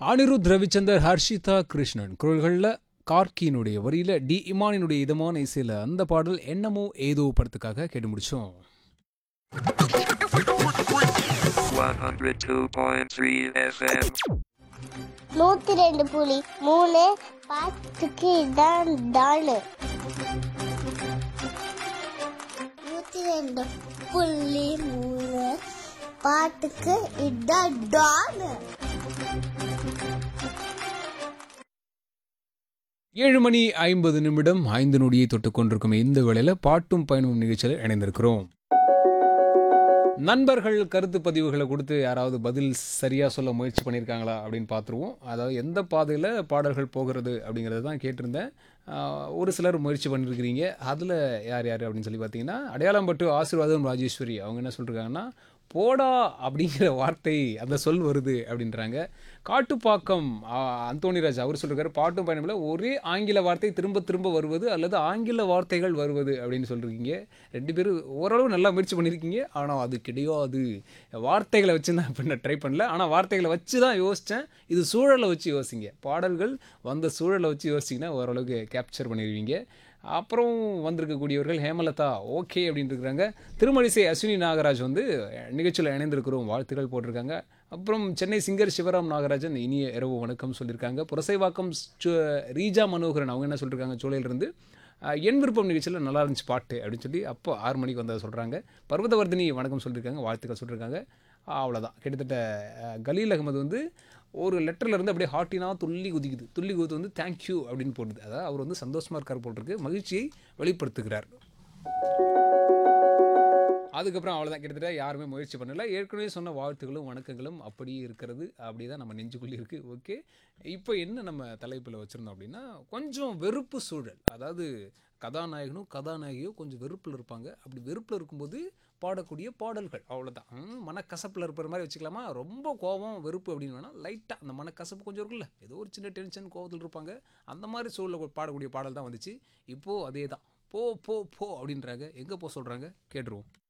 அனிருத் ரவிச்சந்தர் ஹர்ஷிதா கிருஷ்ணன் குரல்களில் கார்கியினுடைய வரியில டி இமானினுடைய இதமான இசையில் அந்த பாடல் என்னமோ ஏதோ படத்துக்காக கேட்டு முடிச்சோம் 102.3 FM. நூத்தி ரெண்டு புலி மூணு பாட்டுக்கு இதான் டாலு நூத்தி ரெண்டு புள்ளி மூணு பாட்டுக்கு இதான் டாலு ஏழு மணி ஐம்பது நிமிடம் ஐந்து நொடியை தொட்டுக் கொண்டிருக்கும் இந்த வேளையில் பாட்டும் பயணமும் நிகழ்ச்சியில் இணைந்திருக்கிறோம் நண்பர்கள் கருத்து பதிவுகளை கொடுத்து யாராவது பதில் சரியாக சொல்ல முயற்சி பண்ணியிருக்காங்களா அப்படின்னு பார்த்துருவோம் அதாவது எந்த பாதையில் பாடல்கள் போகிறது அப்படிங்கிறத தான் கேட்டிருந்தேன் ஆஹ், ஒரு சிலர் முயற்சி பண்ணியிருக்கிறீங்க அதில் யார் யார் அப்படின்னு சொல்லி பார்த்தீங்கன்னா அடையாளம்பட்டு ஆசீர்வாதம் ராஜேஸ்வரி அவங்க என்ன சொல்லியிருக்காங்கன்னா போடா அப்படிங்கிற வார்த்தை அந்த சொல் வருது அப்படின்றாங்க காட்டுப்பாக்கம் ஆ, அந்தோணிராஜ் அவர் சொல்லிருக்காரு பாட்டும் பயணமில் ஒரே ஆங்கில வார்த்தை திரும்ப திரும்ப வருவது அல்லது ஆங்கில வார்த்தைகள் வருவது அப்படின்னு சொல்லியிருக்கீங்க ரெண்டு பேரும் ஓரளவு நல்லா முயற்சி பண்ணியிருக்கீங்க ஆனால் அது கிடையாது வார்த்தைகளை வச்சு நான் இப்போ ட்ரை பண்ணல ஆனால் வார்த்தைகளை வச்சு தான் யோசித்தேன் இது சூழலை வச்சு யோசிங்க பாடல்கள் வந்த சூழலை வச்சு யோசிச்சிங்கன்னா ஓரளவுக்கு கேப்சர் பண்ணிடுவீங்க அப்புறம் வந்திருக்கக்கூடியவர்கள் ஹேமலதா ஓகே அப்படின்னு இருக்கிறாங்க திருமழிசை அஸ்வினி நாகராஜ் வந்து நிகழ்ச்சியில் இணைந்திருக்கிறோம் வாழ்த்துக்கள் போட்டிருக்காங்க அப்புறம் சென்னை சிங்கர் சிவராம் நாகராஜன் இனிய இரவு வணக்கம் சொல்லியிருக்காங்க புரசைவாக்கம் சு- ரீஜா மனோகரன் அவங்க என்ன சொல்லியிருக்காங்க சூளையிலிருந்து அஹ், என் விருப்பம் நிகழ்ச்சியில் நல்லா இருந்துச்சு பாட்டு அப்படின்னு சொல்லி அப்போ ஆறு மணிக்கு வந்ததை சொல்கிறாங்க பர்வதவர்தினி வணக்கம் சொல்லியிருக்காங்க வாழ்த்துக்கள் சொல்லியிருக்காங்க அவ்வளோதான் கிட்டத்தட்ட அஹ், கலீல் அகமது வந்து ஒரு லெட்டரில் இருந்து அப்படியே ஹாட்டினா துள்ளி குதிக்குது துள்ளி குதித்து வந்து தேங்க்யூ அப்படின்னு போடுது அதாவது அவர் வந்து சந்தோஷமாக இருக்கார் போட்டிருக்கு மகிழ்ச்சியை வெளிப்படுத்துகிறார் அதுக்கப்புறம் அவ்வளோதான் கிட்டத்தட்ட யாருமே முயற்சி பண்ணல ஏற்கனவே சொன்ன வாழ்த்துக்களும் வணக்கங்களும் அப்படியே இருக்கிறது அப்படியே தான் நம்ம நெஞ்சுக்குள்ளே இருக்குது ஓகே இப்போ என்ன நம்ம தலைப்பில் வச்சுருந்தோம் அப்படின்னா கொஞ்சம் வெறுப்பு சூழல் அதாவது கதாநாயகனும் கதாநாயகியும் கொஞ்சம் வெறுப்பில் இருப்பாங்க அப்படி வெறுப்பில் இருக்கும்போது பாடக்கூடிய பாடல்கள் அவ்வளோதான் ம், மனக்கசப்பில் இருக்கிற மாதிரி வச்சுக்கலாமா ரொம்ப கோபம் வெறுப்பு அப்படின்னு வேணால் லைட்டாக அந்த மனக்கசப்பு கொஞ்சம் இருக்குல்ல ஏதோ ஒரு சின்ன டென்ஷன் கோபத்தில் இருப்பாங்க அந்த மாதிரி சூழலில் பாடக்கூடிய பாடல் தான் வந்துச்சு இப்போது அதே தான் போ போ போ அப்படின்றாங்க எங்கே போ சொல்கிறாங்க கேட்டுருவோம்